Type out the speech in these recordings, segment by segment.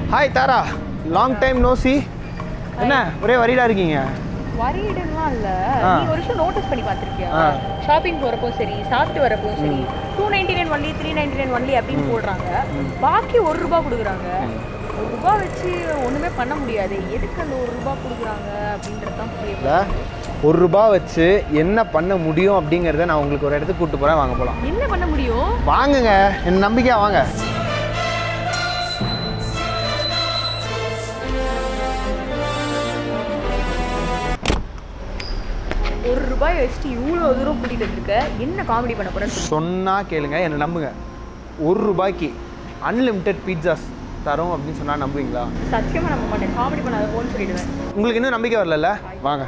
Hi Tara long time no see என்ன ஒரே வரிடா இருக்கீங்க வரீடுலாம் இல்ல ஆ. நீ ஒரு விஷயம் நோட்டீஸ் பண்ணி பார்த்திருக்கியா ஆ. ஷாப்பிங் போறப்போ சரி சாப்பிட்டு வரப்போ சரி two ninety nine only three ninety nine only அப்படின்னு போடுறாங்க பாக்கி ஒரு ரூபாய் கொடுக்குறாங்க ஒரு ரூபாய் வச்சு ஒண்ணுமே பண்ண முடியாது எதுக்கு அந்த ஒரு ரூபாய் கொடுக்குறாங்க அப்படின்றது தான் புரியல இல்ல, ஒரு ரூபா வச்சு என்ன பண்ண முடியும் அப்படிங்கிறத நான் உங்களுக்கு ஒரு இடத்துக்கு கூட்டு போகிறேன் வாங்க போகலாம் என்ன பண்ண முடியும் வாங்குங்க என் நம்பிக்கையா வாங்க ஒரு ரூபாய் வச்சுட்டு இவ்வளோ தூரம் கூட்டிட்டு இருக்க என்ன காமெடி பண்ண போறேன்னு சொல்லு. சொன்னா கேளுங்க என்னை நம்புங்க ஒரு ரூபாய்க்கு அன்லிமிட்டெட் பீட்சாஸ் தரோம் அப்படின்னு சொன்னா நம்புவீங்களா சத்தியமா நம்ப மாட்டேன் காமெடி பண்ணாத போன்னு சொல்லிடுவேன் உங்களுக்கு இன்னும் நம்பிக்கை வரலல்ல வாங்க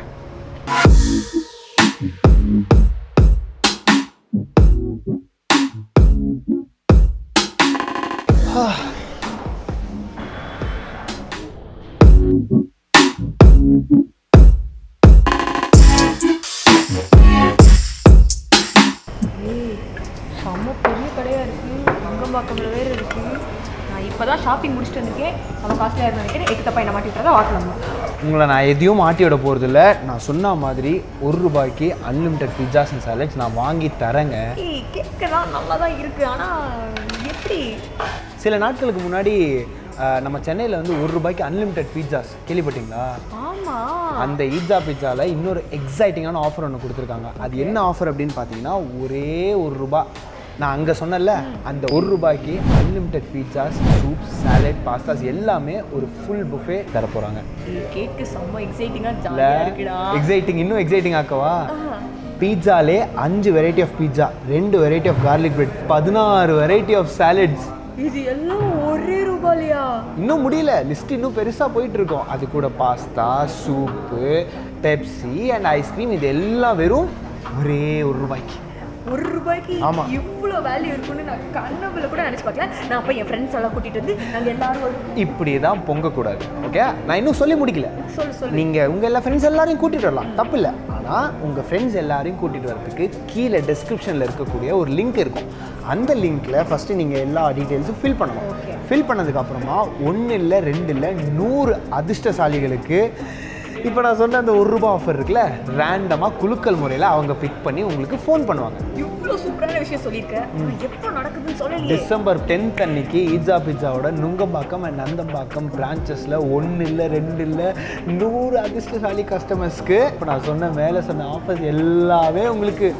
ஏய், செம்ம பெரிய கடையா இருக்கு அங்கம்பாக்கம்ல வேற இருக்கு நான் இப்பதான் ஷாப்பிங் முடிச்சுட்டு வந்திருக்கேன் நம்ம காசுல இருந்து நினைக்கிறேன் எட்டு தப்பா என்ன மாட்டி விட்டுறதா வாட்டலாம் உங்களை நான் எதையும் மாட்டி விட போகிறதில்ல நான் சொன்ன மாதிரி ஒரு ரூபாய்க்கு அன்லிமிட்டெட் பிட்சாஸ் அண்ட் சாலட்ஸ் நான் வாங்கி தரேங்க ஏய் கேட்கலாம் நல்லா தான் இருக்கு ஆனா எப்படி சில நாட்களுக்கு முன்னாடி அஹ், நம்ம சென்னையில் வந்து ஒரு ரூபாய்க்கு அன்லிமிட்டெட் பீட்சாஸ் கேள்விப்பட்டீங்களா ஆமா அந்த ஈட்ஸா பிட்சாவில் இன்னொரு எக்ஸைட்டிங்கான ஆஃபர் ஒன்று கொடுத்துருக்காங்க அது என்ன ஆஃபர் அப்படின்னு பார்த்தீங்கன்னா ஒரே ஒரு ரூபாய் நான் அங்கே சொன்னேன்ல அந்த ஒரு ரூபாய்க்கு unlimited pizzas soup salad pastas எல்லாமே ஒரு ஃபுல் புஃபே தர போகிறாங்க ஏய், கேக்கு செம்ம எக்ஸைட்டிங்கா இல்லை ஜாலியா இருக்குடா எக்ஸைட்டிங் இன்னும் எக்ஸைட்டிங் ஆக்கவா ஆ. பீட்சாலே அஞ்சு வெரைட்டி ஆஃப் பீட்சா ரெண்டு வெரைட்டி ஆஃப் கார்லிக் பிரெட் பதினாறு வெரைட்டி ஆஃப் சாலட்ஸ் இது எல்லாம் ஒரே ரூபாலியா இன்னும் முடியல லிஸ்ட் இன்னும் பெருசாக போயிட்டு இருக்கோம் அது கூட pasta soup Pepsi and ice cream இது எல்லாம் வெறும் ஒரே ஒரு ரூபாய்க்கு ஒரு ரூபாய்க்கு ஆமா. இவ்வளோ வேல்யூ இருக்குன்னு நான் கனவுல கூட நினைச்சு பார்க்கல நான் அப்போ என் ஃப்ரெண்ட்ஸ் எல்லாம் கூட்டிட்டு வந்து நாங்க எல்லாரும் ஒரு இப்படி தான் பொங்கக்கூடாது ஓகே நான் இன்னும் சொல்லி முடிக்கல சொல்லு சொல்லு நீங்கள் உங்கள் எல்லா ஃப்ரெண்ட்ஸ் எல்லாரையும் கூட்டிகிட்டு வரலாம் தப்பு இல்லை ஆனால் உங்கள் ஃப்ரெண்ட்ஸ் எல்லாரையும் கூட்டிகிட்டு வரதுக்கு கீழே டெஸ்கிரிப்ஷனில் இருக்கக்கூடிய ஒரு லிங்க் இருக்கும் அந்த லிங்க்கில் ஃபஸ்ட்டு நீங்கள் எல்லா டீட்டெயில்ஸும் ஃபில் பண்ணணும் Okay. ஃபில் பண்ணதுக்கப்புறமா ஒன்று இல்லை ரெண்டு இல்லை நூறு அதிர்ஷ்டசாலிகளுக்கு இப்போ நான் சொன்ன அந்த ஒரு ரூபாய் ஆஃபர் இருக்குல்ல ரேண்டமாக குலுக்கல் முறையில் அவங்க பிக் பண்ணி உங்களுக்கு ஃபோன் பண்ணுவாங்க இவ்வளோ சூப்பரான விஷயம் சொல்லியிருக்க ஆனா எப்போ நடக்குதுன்னு சொல்லலையே டிசம்பர் டென்த் அன்னைக்கு ஈட்ஸா பிட்ஸாவோட நுங்கம்பாக்கம் அண்ட் நந்தம்பாக்கம் பிரான்ச்சஸில் ஒன்று இல்லை ரெண்டு இல்லை நூறு அதிர்ஷ்டசாலி கஸ்டமர்ஸ்க்கு இப்போ நான் சொன்ன மேலே சொன்ன ஆஃபர்ஸ் எல்லாமே உங்களுக்கு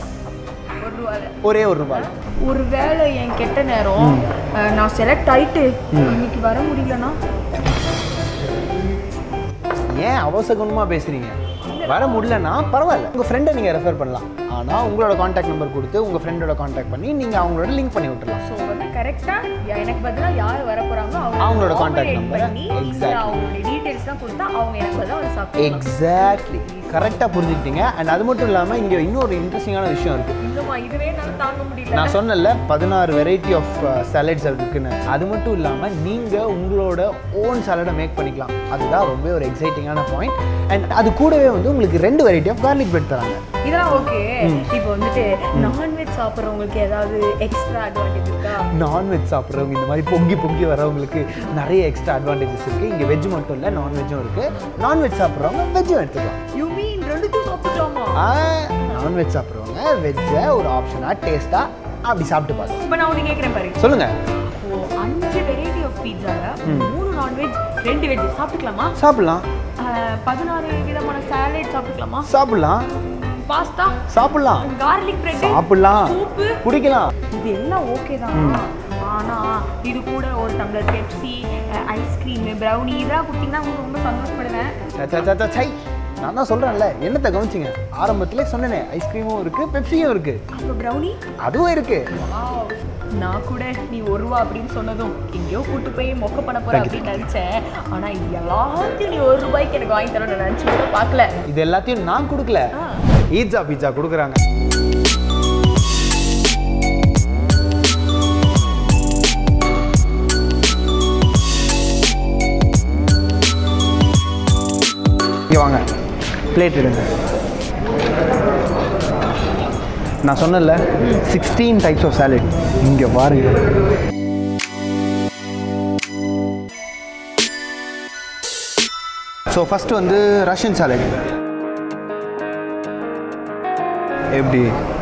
ஒரு ரூபாய் ஒரே ஒரு ரூபாய் ஒரு வேளை என் கெட்ட நேரம் அஹ், நான் செலக்ட் ஆயிட்டு இன்னைக்கு வர முடியலன்னா ஏன் அவசகமாக பேசுகிறீங்க வர முடியலன்னா பரவாயில்ல உங்கள் ஃப்ரெண்டை நீங்கள் ரெஃபர் பண்ணலாம் ஆனால் உங்களோட காண்டாக்ட் நம்பர் கொடுத்து உங்கள் ஃப்ரெண்டோட காண்டாக்ட் பண்ணி நீங்கள் அவங்களோட லிங்க் பண்ணி விட்டுறலாம் ஸோ வந்து கரெக்டாக எனக்கு பதிலாக யார் வர போகிறாங்களோ அவங்க அவங்களோட contact accommodate number, பண்ணி exactly. இல்ல அவங்களுடைய டீட்டெயில்ஸ்லாம் கொடுத்தா அவங்க எனக்கு பதிலாக வந்து சாப்பிடுவாங்க எக்ஸாக்ட்லி கரெக்டாக புரிஞ்சுக்கிட்டீங்க அண்ட் அது மட்டும் இல்லாமல் இங்கே இன்னொரு இன்ட்ரெஸ்டிங்கான விஷயம் இருக்குது இன்னுமா இதுவே என்னால தாங்க முடியல நான் சொன்னல பதினாறு வெரைட்டி ஆஃப் சாலட்ஸ் இருக்குன்னு அது மட்டும் இல்லாமல் நீங்கள் உங்களோட ஓன் சாலடை மேக் பண்ணிக்கலாம் அதுதான் ரொம்ப ஒரு எக்ஸைட்டிங்கான பாயிண்ட் அண்ட் அது கூடவே வந்து உங்களுக்கு ரெண்டு வெரைட்டி ஆஃப் கார்லிக் பிரெட் தராங்க இதெல்லாம் ஓகே இப்போ வந்துட்டு நான்வெஜ் சாப்பிட்றவங்களுக்கு ஏதாவது எக்ஸ்ட்ரா அட்வான்டேஜ் இருக்கா நான்வெஜ் சாப்பிட்றவங்க இந்த மாதிரி பொங்கி பொங்கி வரவங்களுக்கு நிறைய எக்ஸ்ட்ரா அட்வான்டேஜஸ் இருக்குது இங்கே வெஜ் மட்டும் இல்லை நான்வெஜ்ஜும் இருக்குது நான்வெஜ் சாப்பிட்றவங்க வெஜ்ஜும் எடுத்துக்கலாம் யூ மீன் ரெண்டுத்தையும் சாப்பிட்டுக்கலாமா நான்வெஜ் சாப்பிட்றவங்க வெஜ்ஜை ஒரு ஆப்ஷனாக டேஸ்ட்டாக அப்படி சாப்பிட்டு பாருங்க இப்போ நான் ஒன்று கேட்குறேன் பாரு சொல்லுங்கள் ஓ அஞ்சு வெரைட்டி ஆஃப் பீட்சாவில் மூணு நான்வெஜ் ரெண்டு வெஜ் சாப்பிட்டுக்கலாமா சாப்பிட்லாம் அஹ், பதினாறு விதமான சாலட் சாப்பிட்டுக்கலாமா சாப்பிட்லாம் பாஸ்தா சாப்பிட்லாம் கார்லிக் பிரெட் சாப்பிட்லாம் சூப்பு குடிக்கலாம் இது எல்லாம் ஓகே தான் ஆனா இது கூட ஒரு டம்ளர் பெப்சி ஐஸ்கிரீம் ப்ரௌனி இதெல்லாம் கொடுத்தீங்கன்னா உங்களுக்கு ரொம்ப சந்தோஷப்படுவேன் ச, ச, ச, ச, சை நான் தான் சொல்கிறேன்ல என்னத்தை கவனிச்சிங்க ஆரம்பத்திலே சொன்னேனே ஐஸ்கிரீமும் இருக்குது பெப்சியும் இருக்குது அப்புறம் ப்ரௌனி அதுவும் இருக்குது நான் கூட நீ ஒரு ரூபா அப்படின்னு சொன்னதும் எங்கேயோ கூட்டு போய் மொக்க பண்ண போற அப்படின்னு நினைச்சேன் ஆனா இது எல்லாத்தையும் நீ ஒரு ரூபாய்க்கு எனக்கு வாங்கி தரணும்னு நினைச்சு கூட பார்க்கல இது எல்லாத்தையும் நான் கொடுக்கல ஆ. ஈட்ஸா பீட்சா கொடுக்குறாங்க இங்கே வாங்க பிளேட் எடுங்க நான் சொன்னேன்ல சிக்ஸ்டீன் டைப்ஸ் ஆஃப் சாலட் இங்கே பாருங்க ஸோ ஃபஸ்ட்டு வந்து ரஷ்யன் சாலட் எப்படி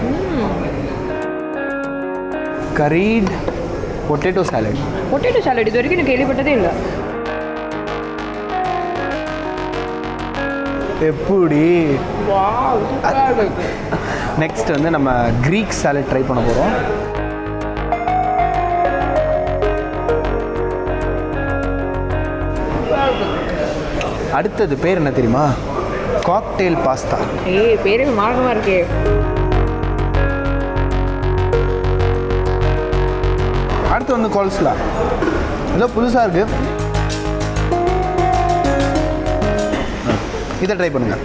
correct potato salad potato salad இது வரைக்கும் எனக்கு கேள்விப்பட்டதே இல்லை எப்படி வாவ் சூப்பராக இருக்கு நெக்ஸ்ட் வந்து நம்ம க்ரீக் சாலட் ட்ரை பண்ண போகிறோம் அடுத்தது பேர் என்ன தெரியுமா காக்டெயில் பாஸ்தா ஏய் பேரே மார்க்கமாக இருக்கே அடுத்து வந்து கோல்ஸ்லா ஏதோ புதுசாக இருக்குது இதை ட்ரை பண்ணுங்கள்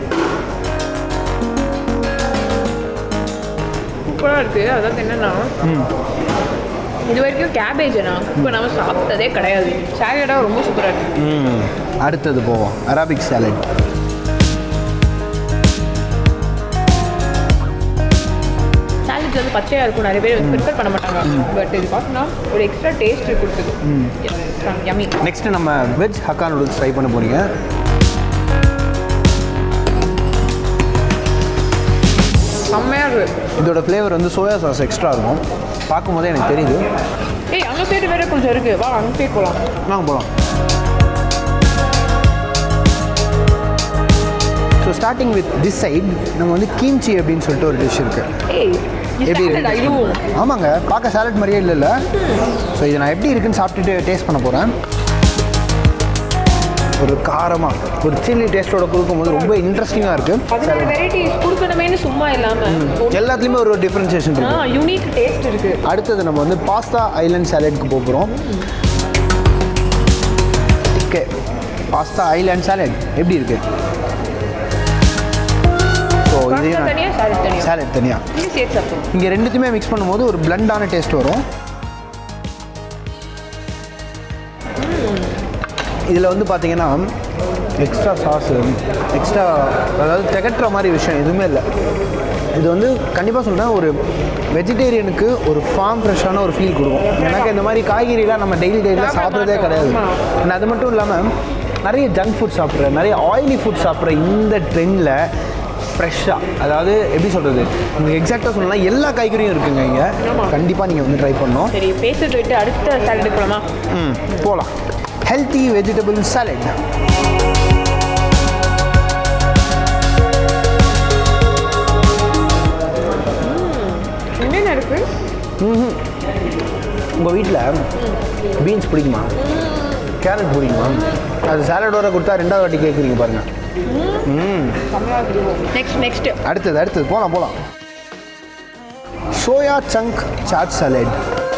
சூப்பராக இருக்குது அதாவது என்னென்னா ம் இது வரைக்கும் கேபேஜ்னா இப்போ நம்ம சாப்பிட்டதே கிடையாது சாலடாக ரொம்ப சூப்பராக இருக்குது ம் அடுத்தது போவோம் அரபிக் சாலட் சாலட் வந்து பச்சையாக இருக்கும் நிறைய பேர் வந்து ப்ரிஃபர் பண்ண மாட்டாங்க பட் இது பார்த்தோன்னா ஒரு எக்ஸ்ட்ரா டேஸ்ட் கொடுக்குது யமி நெக்ஸ்ட்டு நம்ம வெஜ் ஹக்கா நூடுல்ஸ் ட்ரை பண்ண போறீங்க செம்மையாக இருக்கு இதோட ஃப்ளேவர் வந்து சோயா சாஸ் எக்ஸ்ட்ரா இருக்கும் பார்க்கும்போதே எனக்கு தெரியுது ஏய் அங்கே சைடு வேற கொஞ்சம் இருக்கு வா அங்கே போய் போகலாம் நாங்கள் போகலாம் so starting with this side நம்ம வந்து கீம்ச்சி அப்படின்னு சொல்லிட்டு ஒரு டிஷ் இருக்குது ஏய் எப்படி எப்படி இருக்கு இதுவும் ஆமாங்க பார்க்க சாலட் மாதிரியே இல்லைல்ல ஸோ இது நான் எப்படி இருக்குன்னு சாப்பிட்டுட்டு டேஸ்ட் பண்ண போகிறேன் ஒரு காரமாக ஒரு சில்லி டேஸ்ட்டோட கொடுக்கும்போது ரொம்ப இன்ட்ரெஸ்டிங்காக இருக்குது பதினாறு வெரைட்டிஸ் கொடுக்கணுமேனு சும்மா இல்லாமல் எல்லாத்துலேயுமே ஒரு டிஃப்ரென்சியேஷன் ஆ இருக்குது யூனிக் டேஸ்ட் இருக்கு அடுத்தது நம்ம வந்து பாஸ்தா ஐலண்ட் சாலட்க்கு போக போகிறோம் ஓகே பாஸ்தா ஐலண்ட் சாலட் எப்படி இருக்கு ஸோ பாஸ்தா இதையும் தனியாக சாலட் தனியாக சாலட் தனியாக இது சேர்த்து சாப்பிடும் இங்கே ரெண்டுத்தையுமே மிக்ஸ் பண்ணும்போது ஒரு பிளண்டான டேஸ்ட் வரும் இதில் வந்து பார்த்தீங்கன்னா எக்ஸ்ட்ரா சாஸு எக்ஸ்ட்ரா அதாவது திகட்டுற மாதிரி விஷயம் எதுவுமே இல்லை இது வந்து கண்டிப்பாக சொல்கிறேன் ஒரு வெஜிடேரியனுக்கு ஒரு ஃபார்ம் ஃப்ரெஷ்ஷான ஒரு ஃபீல் கொடுக்கும் எனக்கு இந்த மாதிரி காய்கறிலாம் நம்ம டெய்லி டெய்லியாக சாப்பிட்றதே கிடையாது And அது மட்டும் இல்லாமல் நிறைய ஜங்க் ஃபுட் சாப்பிட்ற நிறைய ஆயிலி ஃபுட் சாப்பிட்ற இந்த ட்ரெண்டில் ஃப்ரெஷ்ஷாக அதாவது எப்படி சொல்கிறது உங்களுக்கு எக்ஸாக்டாக சொல்லலாம் எல்லா காய்கறியும் இருக்குங்க இங்கே கண்டிப்பாக நீங்கள் வந்து ட்ரை பண்ணணும் சரி பேசிட்டு விட்டு அடுத்த சாலட் போகலாமா ம் போகலாம் ஹெல்த்தி வெஜிடபிள் சாலட் என்னென்ன இருக்கு உங்கள் வீட்டில் பீன்ஸ் பிடிக்குமா கேரட் பிடிக்குமா அது சாலடோட கொடுத்தா ரெண்டாவது வாட்டி கேட்குறீங்க பாருங்கள் ம் நெக்ஸ்ட் நெக்ஸ்ட் அடுத்தது அடுத்தது போகலாம் போகலாம் சோயா சங்க் சாட் சாலட்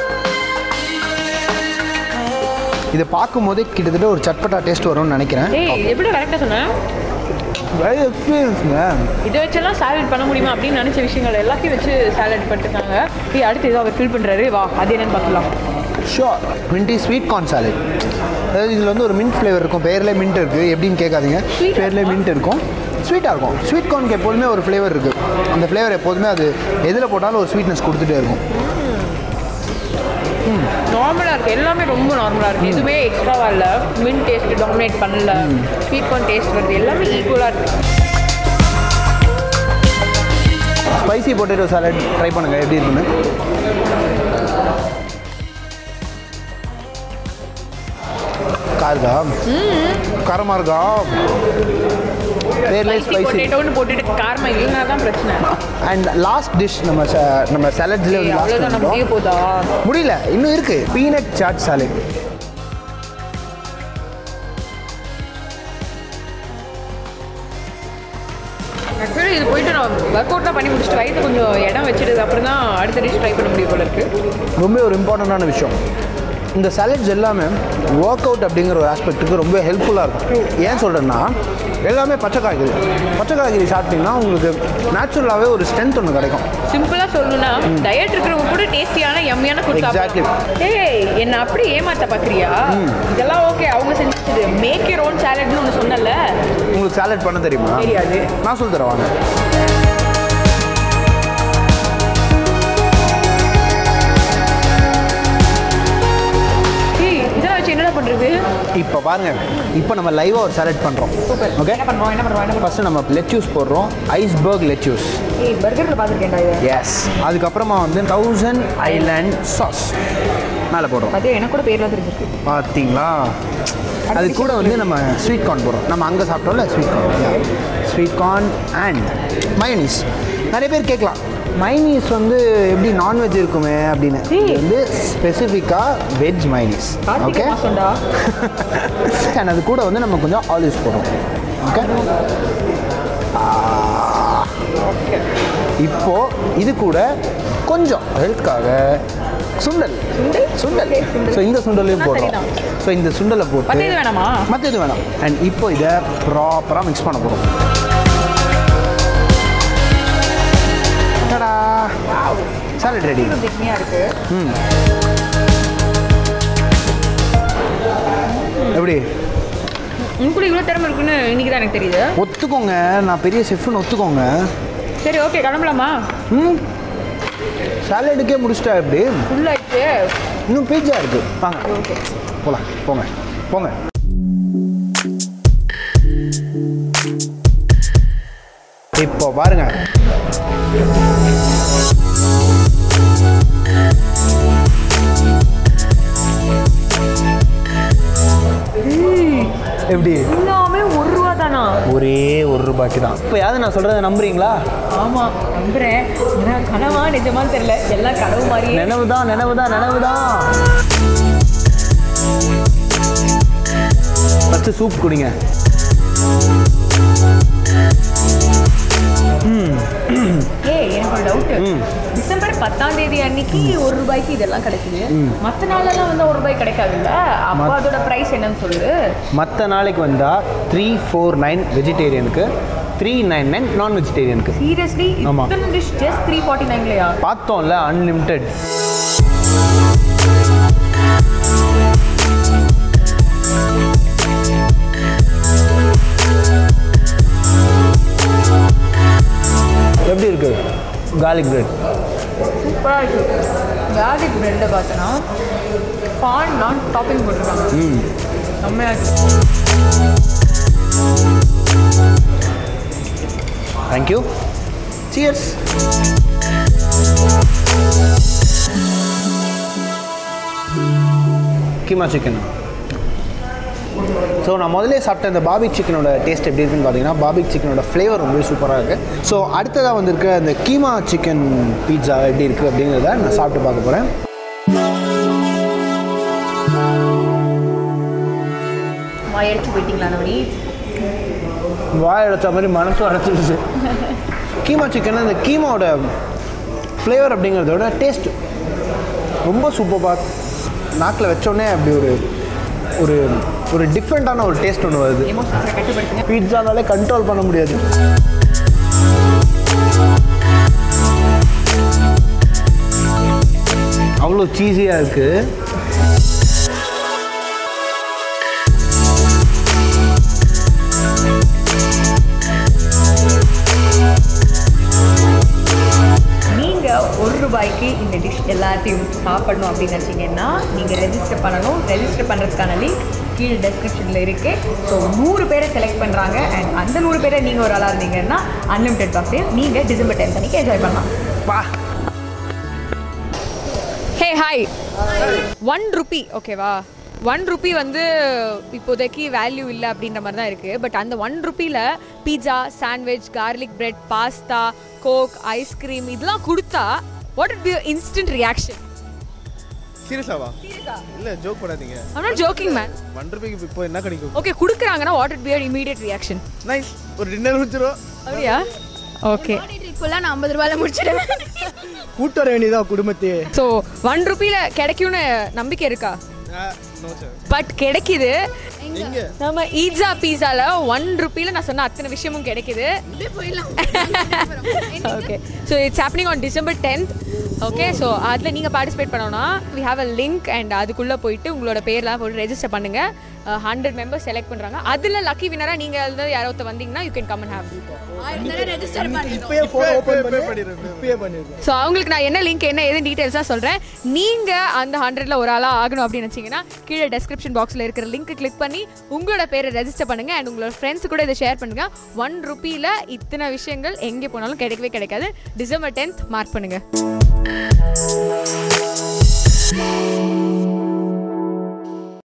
இதை பார்க்கும்போதே கிட்டத்தட்ட ஒரு சட்பட்டா டேஸ்ட் வரும்னு நினைக்கிறேன் ஏய் எப்படி கரெக்டாக சொன்னேன் வெரி எக்ஸ்பீரியன்ஸுங்க இதை வச்செல்லாம் சாலட் பண்ண முடியுமா அப்படின்னு நினச்ச விஷயங்கள் எல்லாத்தையும் வச்சு சாலட் பண்ணிட்டுருக்காங்க ஏய் அடுத்து ஏதோ அவர் ஃபில் பண்ணுறாரு வா அது என்னன்னு பார்க்கலாம் sure minty sweet corn salad அதாவது இதில் வந்து ஒரு மின்ட் ஃப்ளேவர் இருக்கும் பேர்லேயே மின்ட் இருக்குது எப்படின்னு கேட்காதீங்க Sweet ஆ பேர்லேயே மின்ட் இருக்கும் ஸ்வீட்டாக இருக்கும் ஸ்வீட் கார்னுக்கு எப்போதுமே ஒரு ஃப்ளேவர் இருக்குது அந்த ஃப்ளேவர் எப்போதுமே அது எதில் போட்டாலும் ஒரு ஸ்வீட்னஸ் கொடுத்துட்டே இருக்கும் நார்மலாக இருக்குது எல்லாமே ரொம்ப நார்மலாக இருக்குது எதுவுமே எக்ஸ்ட்ராவாக இல்லை மின் டேஸ்ட் டாமினேட் பண்ணல ஸ்வீட் கார்ன் டேஸ்ட் வருது எல்லாமே ஈக்குவலாக இருக்குது ஸ்பைசி பொட்டேட்டோ சாலட் ட்ரை பண்ணுங்கள் எப்படி இருக்குன்னு காருக்கா காரமாக இருக்கா பேர்லேயே ஸ்பைசி ஸ்பைசி பொட்டேட்டோன்னு போட்டுட்டு காரமாக இல்லைனா தான் பிரச்சனை அண்ட் லாஸ்ட் டிஷ் நம்ம sa- நம்ம சாலட்ஸ்லேயே ஏய், வந்து அவ்வளோதான் லாஸ்ட் நம்ம முடிய போதா முடியல இன்னும் இருக்கு பீனட் சாட் சாலட் ஆக்சுவலி இது போயிட்டு நான் ஒர்க் அவுட்லாம் பண்ணி முடிச்சுட்டு வயிற்று கொஞ்சம் இடம் வச்சுட்டு அப்புறம் தான் அடுத்த டிஷ் ட்ரை பண்ண முடியும் போல இருக்கு ரொம்ப ஒரு இம்பார்ட்டண்ட்டான விஷயம் இந்த சாலட்ஸ் எல்லாமே ஒர்க் அவுட் அப்படிங்கிற ஒரு ஆஸ்பெக்ட்டுக்கு ரொம்ப ஹெல்ப்ஃபுல்லாக இருக்கும் ஏன் சொல்கிறேன்னா எல்லாமே பச்சை காய்கறி பச்சை காய்கறி சாப்பிட்டீங்கன்னா உங்களுக்கு நேச்சுரலாகவே ஒரு ஸ்ட்ரென்த் ஒன்று கிடைக்கும் சிம்பிளா சொல்லணும்னா டயட் இருக்கிறவங்க கூட டேஸ்டியான எம்மியான ஃபுட் Exactly. ஏய் என்ன அப்படி ஏமாத்த பாக்குறியா இதெல்லாம் ஓகே அவங்க செஞ்சது மேக் யூர் ஓன் சாலட்னு ஒன்று சொன்னல உங்களுக்கு சாலட் பண்ண தெரியுமா தெரியாது நான் சொல்லி தரேன் வாங்க ஏய் இதெல்லாம் வச்சு என்னடா பண்ற பண்ணுறது இப்போ பாருங்க இப்போ நம்ம லைவாக ஒரு சாலட் பண்ணுறோம் சூப்பர் ஓகே என்ன பண்ணுறோம் என்ன பண்ணுறோம் என்ன பண்ணுறோம் ஃபஸ்ட்டு நம்ம லெச்சூஸ் போடுறோம் ஐஸ்பர்க் லெச்சூஸ் ஏய் பர்கரில் பார்த்துருக்கேன்டா இது எஸ் அதுக்கப்புறமா வந்து தௌசண்ட் ஐலாண்ட் சாஸ் மேலே போடுறோம் பார்த்தியா எனக்கு கூட பேர்லாம் தெரிஞ்சிருக்கு பார்த்தீங்களா அது கூட வந்து நம்ம ஸ்வீட் கார்ன் போடுறோம் நம்ம அங்கே சாப்பிட்டோம்ல sweet corn sweet corn and mayonnaise நிறைய பேர் கேட்கலாம் மைனீஸ் வந்து எப்படி நான்வெஜ் இருக்குமே அப்படின்னு இது வந்து ஸ்பெசிஃபிக்காக வெஜ் மைனீஸ் கார்த்திகை ஓகே மாசம்டா அண்ட் அது கூட வந்து நம்ம கொஞ்சம் ஆலிவ்ஸ் போடுறோம் ஓகே இப்போ இது கூட கொஞ்சம் ஹெல்த்காக சுண்டல் சுண்டல்? சுண்டல் Okay, சுண்டல். ஸோ இந்த சுண்டலையும் சொன்னா போடுறோம் சரிதான். ஸோ இந்த சுண்டலை மற்ற போட்டு இது வேணாமா மற்ற இது வேணாம் அண்ட் இப்போ இதை ப்ராப்பராக மிக்ஸ் பண்ண போகிறோம் டடா சாலட் ரெடி திக்னியாக இருக்குது ம் எப்படி உனக்கு கூட இவ்வளோ திறமை இருக்குன்னு இன்னைக்கு தான் எனக்கு தெரியுது ஒத்துக்கோங்க நான் பெரிய செஃப்னு ஒத்துக்கோங்க சரி ஓகே கிளம்பலாமா ம் சாலடுக்கே முடிச்சிட்டா எப்படி ஃபுல் ஆயிடுச்சு இன்னும் பீட்சா இருக்கு வாங்க ஓகே போலாம் போங்க போங்க இப்போ பாருங்க எப்படி எல்லாமே ஒரு ரூபா தானா ஒரே ஒரு ரூபாய்க்கு தான் இப்போ யாவது நான் சொல்கிறத நம்புறீங்களா ஆமாம் நம்புறேன் ஏன்னா கனவா நிஜமான்னு தெரியல எல்லாம் கனவு மாதிரியே நினைவு தான் நினைவு தான் நினைவு தான் ஃபஸ்ட்டு சூப் குடிங்க ஏய் எனக்கு ஒரு டவுட்டு ம். டிசம்பர் பத்தாம் தேதி அன்னைக்கு ஒரு ரூபாய்க்கு இதெல்லாம் கிடைக்குது மற்ற நாளெல்லாம் வந்து ஒரு ரூபாய் கிடைக்காதுல்ல அப்போ அதோட ப்ரைஸ் என்னன்னு சொல்லு மற்ற நாளைக்கு வந்தால் த்ரீ ஃபோர் நைன் வெஜிடேரியனுக்கு த்ரீ நைன் நைன் நான் வெஜிடேரியனுக்கு சீரியஸ்லி ஆமா. இத்தனை டிஷ் ஜஸ்ட் த்ரீ ஃபார்ட்டி நைன்லையா பார்த்தோம்ல அன்லிமிட்டெட் எப்படி இருக்கு garlic பிரெட் சூப்பராக இருக்கு கார்லிக் பிரெட்டில் பார்த்தோன்னா பான் நான் டாப்பிங் போட்டிருக்காங்க ம் செம்மையாக இருக்கு thank you cheers keema chicken so நான் முதல்ல சாப்பிட்ட இந்த பாபிக் சிக்கனோட டேஸ்ட் எப்படி இருக்குன்னு பார்த்தீங்கன்னா பாபிக் சிக்கனோட ஃப்ளேவர் ரொம்ப சூப்பராக இருக்குது ஸோ அடுத்ததாக வந்திருக்க இந்த கீமா சிக்கன் பீட்சா எப்படி இருக்குது அப்படிங்கிறத நான் சாப்பிட்டு பார்க்க போகிறேன் வாயடிச்சு போயிட்டீங்களா நவனி வாய் அடைச்ச மாதிரி மனசும் அடைச்சிருச்சு கீமா சிக்கன் இந்த கீமாவோட ஃப்ளேவர் அப்படிங்கிறதோட டேஸ்ட் ரொம்ப சூப்பராக நாக்கில் வச்சோடனே அப்படி ஒரு ஒரு ஒரு டிஃப்ரெண்ட்டான ஒரு டேஸ்ட் ஒன்று வருது எமோஷன்ஸை கட்டுப்படுத்துங்க பீட்சானாலே கண்ட்ரோல் பண்ண முடியாது அவ்வளோ சீஸியாக இருக்குது நீங்கள் ஒரு ரூபாய்க்கு இந்த டிஷ் எல்லாத்தையும் சாப்பிடணும் அப்படின்னு நினச்சிங்கன்னா நீங்கள் ரெஜிஸ்டர் பண்ணணும் ரெஜிஸ்டர் பண்ணுறதுக்கான லிங்க் கீழே டெஸ்கிரிப்ஷனில் இருக்குது ஸோ நூறு பேரை செலக்ட் பண்ணுறாங்க அண்ட் அந்த நூறு பேரை நீங்கள் ஒரு ஆளாக இருந்தீங்கன்னா அன்லிமிட்டெட் பாக்ஸையும் நீங்கள் டிசம்பர் டென்த் அன்றைக்கி என்ஜாய் பண்ணலாம் பா ஹே ஹாய் ஒன் ருபி ஓகேவா ஒன் ருபி வந்து இப்போதைக்கு வேல்யூ இல்லை அப்படின்ற மாதிரி தான் இருக்குது பட் அந்த ஒன் ருப்பியில் pizza sandwich garlic bread pasta Coke ice cream இதெல்லாம் கொடுத்தா what it be instant reaction சீரியஸாவா இல்ல ஜோக் பண்ணாதீங்க I'm not joking man one ரூபாய்க்கு இப்போ என்ன கிடைக்கும் ஓகே கொடுக்குறாங்கன்னா what it be immediate reaction nice ஒரு டின்னர் முடிச்சிடும் அப்படியா ஓகே ஃபுல்லாக நான் ஐம்பது ரூபாயில் முடிச்சிடுவேன் கூட்டு வர வேண்டியதா குடும்பத்தையே ஸோ ஒன் ருப்பியில் கிடைக்கும்னு நம்பிக்கை இருக்கா நோ சார் பட் கிடைக்குது எங்க நம்ம ஈட்ஸா பீஸால ஒன் ருப்பியில் நான் சொன்ன அத்தனை விஷயமும் கிடைக்குது அப்படியே போயிடலாம் okay so it's happening on December tenth okay so அதில் நீங்கள் பார்ட்டிசிபேட் பண்ணோன்னா we have a link and அதுக்குள்ளே போயிட்டு உங்களோட பேர்லாம் போட்டு ரெஜிஸ்டர் பண்ணுங்கள் ஹண்ட்ரட் மெம்பர்ஸ் செலக்ட் பண்ணுறாங்க அதில் லக்கி வினராக நீங்கள் வந்து யாராவது வந்தீங்கன்னா you can come and have register பண்ணி இப்பயே ஃபோன் ஓபன் பண்ணி இப்பயே பண்ணிருக்கேன் ஸோ அவங்களுக்கு நான் என்ன லிங்க் என்ன எது டீட்டெயில்ஸாக சொல்கிறேன் நீங்கள் அந்த ஹண்ட்ரட்ல ஒரு ஆளாக ஆகணும் அப்படின்னு நினச்சிங்கன்னா கீழே டெஸ்கிரிப்ஷன் பாக்ஸில் இருக்கிற லிங்க் கிளிக் பண்ணி உங்களோட பேரை ரெஜிஸ்டர் பண்ணுங்கள் அண்ட் உங்களோட ஃப்ரெண்ட்ஸ் கூட இதை ஷேர் பண்ணுங்கள் ஒன் ருப்பியில் இத்தனை விஷயங்கள் எங்கே போனாலும் கிடைக்கவே கிடைக்காது டிசம்பர் டென்த் மார்க் பண்ணுங்கள்